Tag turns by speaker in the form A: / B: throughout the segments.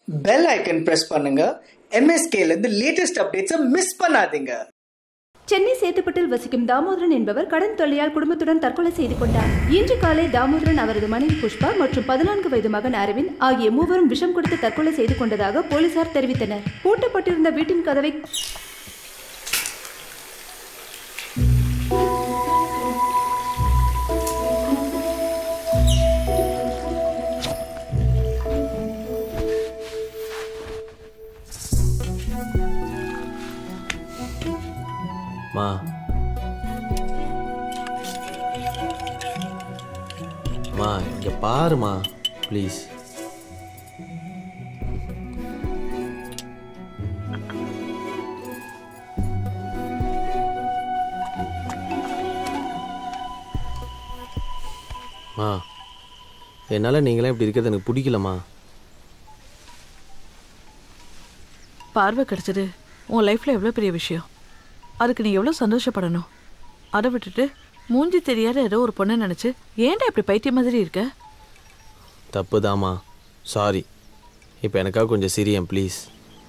A: bell icon press பண்ணுங்க MSK ல இருந்து லேட்டஸ்ட் அப்டேட்ஸை மிஸ் பண்ணாதீங்க
B: சென்னை சேத்துப்பட்டில் வசிக்கும் தாமோதரன் என்பவர் கடன் தொல்லையால் குடும்பத்துடன் தற்கொலை செய்து கொண்டார் இன்று காலை தாமோதரன் அவரது மனைவி புஷ்பா மற்றும் பதினான்கு வயது மகன் அரவிந்த் ஆகிய மூவரும் விஷம் கொடுத்து தற்கொலை செய்து கொண்டதாக போலீசார் தெரிவித்தனர் பூட்டப்பட்டிருந்த வீட்டின் கதவை
C: மா மா இங்க பாருமா ப்ளீஸ் மா என்னால் நீங்களே இப்படி இருக்கிறது எனக்கு பிடிக்கலம்மா
D: பார்வை கிடைச்சது உன் லைஃப்பில் எவ்வளோ பெரிய விஷயம் அதுக்கு நீ எவ்வளோ சந்தோஷப்படணும் அதை விட்டுட்டு மூஞ்சி தெரியாத ஏதோ ஒரு பொண்ணை நினச்சி ஏன்டா இப்படி பைத்தியம் மாதிரி இருக்க
C: தப்பு தாம்மா சாரி இப்போ எனக்காக கொஞ்சம் சிரியன் ப்ளீஸ்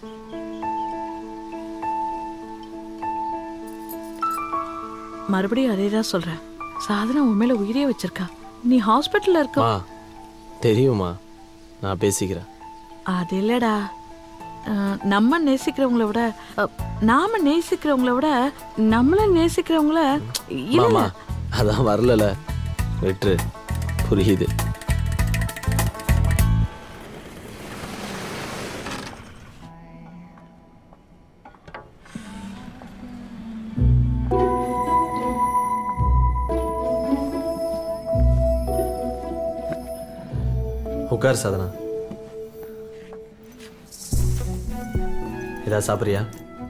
D: மறுபடியும் அதே தான் சொல்கிறேன் சாதனா உன் மேலே உயிரே வச்சிருக்கா நீ ஹாஸ்பிட்டலில் இருக்க
C: மா தெரியுமா நான் பேசிக்கிறேன்
D: அது இல்லைடா அஹ், நம்ம நேசிக்கிறவங்கள விட அஹ், நாம நேசிக்கிறவங்கள விட நம்மள நேசிக்கிறவங்கள இல்ல
C: மாமா அதான் வரலல விட்டுரு புரியுது உட்கார் சாதனா ஏதாவது சாப்பிட்றியா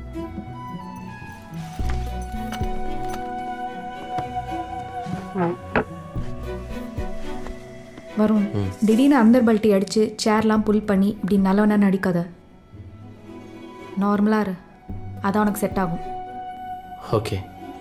E: வரும் திடீர்னு அந்தர் பல்ட்டி அடித்து சேர்லாம் புல் பண்ணி இப்படி நல்லவனா நடிக்காத நார்மலாக இரு அதான் உனக்கு செட் ஆகும்
C: ஓகே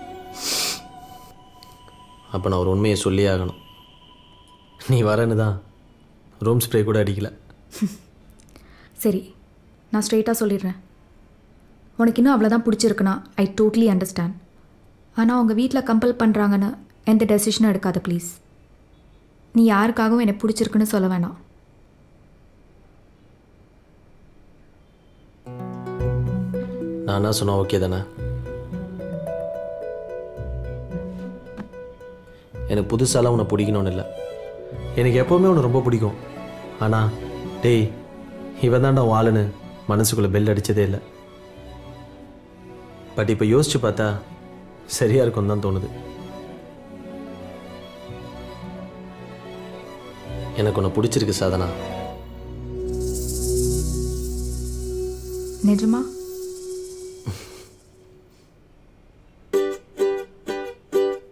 C: அப்போ நான் ஒரு உண்மையை சொல்லியே ஆகணும் நீ வரேன்னு தான் ரூம் ஸ்ப்ரே கூட அடிக்கல
E: சரி நான் ஸ்ட்ரெயிட்டாக சொல்லிடுறேன் உனக்கு இன்னும் அவ்வளோதான் பிடிச்சிருக்குன்னா ஐ டோட்லி அண்டர்ஸ்டாண்ட் ஆனால் உங்கள் வீட்டில் கம்பல் பண்ணுறாங்கன்னு எந்த டெசிஷனும் எடுக்காத ப்ளீஸ் நீ யாருக்காகவும் எனக்கு பிடிச்சிருக்குன்னு சொல்ல வேணாம்
C: நான் என்ன சொன்னா ஓகே தானே எனக்கு புதுசாலாம் உன்னை பிடிக்கணும்னு இல்லை எனக்கு எப்போவுமே உன்னை ரொம்ப பிடிக்கும் ஆனால் டேய் இவன் தான்டா உன் ஆளுன்னு மனசுக்குள்ளே பெல் அடித்ததே இல்லை பட் இப்போ யோசிச்சு பார்த்தா சரியா இருக்கும் தான் தோணுது எனக்கு உன்னை பிடிச்சிருக்கு சாதனா
E: நிஜமா